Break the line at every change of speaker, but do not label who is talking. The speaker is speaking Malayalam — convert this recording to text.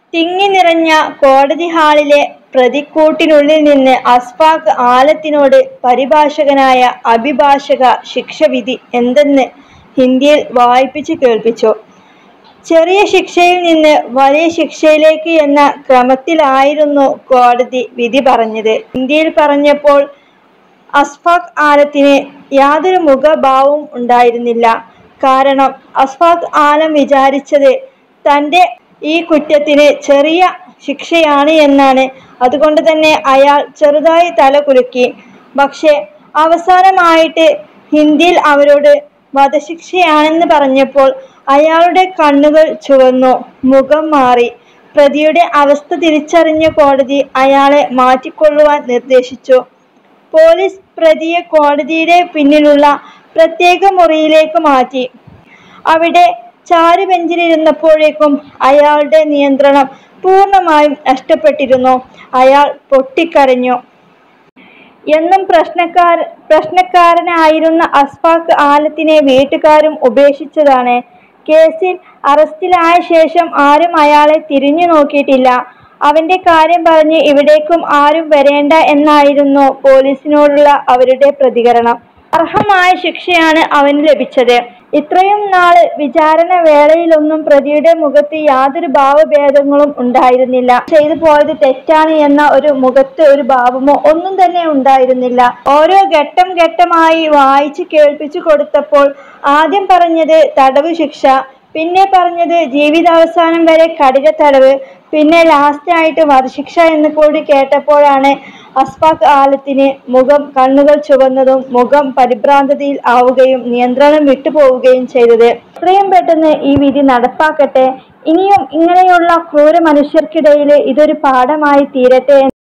തിങ്ങി നിറഞ്ഞ കോടതി ഹാളിലെ പ്രതിക്കൂട്ടിനുള്ളിൽ നിന്ന് അസ്ഫാക് ആലത്തിനോട് പരിഭാഷകനായ അഭിഭാഷക ശിക്ഷവിധി എന്തെന്ന് ഹിന്ദിയിൽ വായിപ്പിച്ചു കേൾപ്പിച്ചു. ചെറിയ ശിക്ഷയിൽ നിന്ന് വലിയ ശിക്ഷയിലേക്ക് എന്ന ക്രമത്തിലായിരുന്നു കോടതി വിധി പറഞ്ഞത്. ഹിന്ദിയിൽ പറഞ്ഞപ്പോൾ അസ്ഫാക് ആലത്തിന് യാതൊരു മുഖഭാവവും ഉണ്ടായിരുന്നില്ല. കാരണം അസ്ഫാക് ആലം വിചാരിച്ചത് തന്റെ ഈ കുറ്റത്തിന് ചെറിയ ശിക്ഷയാണ് എന്നാണ്. അതുകൊണ്ട് തന്നെ അയാൾ ചെറുതായി തല കുലുക്കി. പക്ഷേ അവസാനമായിട്ട് ഹിന്ദിയിൽ അവരോട് വധശിക്ഷയാണെന്ന് പറഞ്ഞപ്പോൾ അയാളുടെ കണ്ണുകൾ ചുവന്നു. മുഖം മാറി. പ്രതിയുടെ അവസ്ഥ തിരിച്ചറിഞ്ഞ കോടതി അയാളെ മാറ്റിക്കൊള്ളുവാൻ നിർദ്ദേശിച്ചു. പോലീസ് പ്രതിയെ കോടതിയുടെ പിന്നിലുള്ള പ്രത്യേക മുറിയിലേക്ക് മാറ്റി. അവിടെ ചാരുബെഞ്ചിലിരുന്നപ്പോഴേക്കും അയാളുടെ നിയന്ത്രണം പൂർണ്ണമായും നഷ്ടപ്പെട്ടിരുന്നു. അയാൾ പൊട്ടിക്കരഞ്ഞു. എന്നും പ്രശ്നക്കാരനായിരുന്ന അസ്ഫാക് ആലത്തിനെ വീട്ടുകാരും ഉപേക്ഷിച്ചതാണ്. കേസിൽ അറസ്റ്റിലായ ശേഷം ആരും അയാളെ തിരിഞ്ഞു നോക്കിയിട്ടില്ല. അവന്റെ കാര്യം പറഞ്ഞ് ഇവിടേക്കും ആരും വരേണ്ട എന്നായിരുന്നു പോലീസിനോടുള്ള അവരുടെ പ്രതികരണം. അർഹമായ ശിക്ഷയാണ് അവന് ലഭിച്ചത്. ഇത്രയും നാള് വിചാരണ വേളയിലൊന്നും പ്രതിയുടെ മുഖത്ത് യാതൊരു ഭാവഭേദങ്ങളും ഉണ്ടായിരുന്നില്ല. താൻ ചെയ്തു പോയത് തെറ്റാണ് എന്ന ഒരു മുഖത്ത് ഒരു ഭാവമോ ഒന്നും തന്നെ ഉണ്ടായിരുന്നില്ല. ഓരോ ഘട്ടം ഘട്ടമായി വായിച്ച് കേൾപ്പിച്ചു കൊടുത്തപ്പോൾ ആദ്യം പറഞ്ഞത് തടവു ശിക്ഷ, പിന്നെ പറഞ്ഞത് ജീവിതാവസാനം വരെ കഠിനതടവ്, പിന്നെ ലാസ്റ്റ് ആയിട്ട് വധശിക്ഷ എന്ന് കൂടി കേട്ടപ്പോഴാണ് അസ്ഫാക് ആലത്തിന് മുഖം കണ്ണുകൾ ചുവന്നതും മുഖം പരിഭ്രാന്തതയിൽ ആവുകയും നിയന്ത്രണം വിട്ടു പോവുകയും ചെയ്തത്. എത്രയും പെട്ടെന്ന് ഈ വിധി നടപ്പാക്കട്ടെ. ഇനിയും ഇങ്ങനെയുള്ള ക്രൂര മനുഷ്യർക്കിടയില് ഇതൊരു പാഠമായി തീരട്ടെ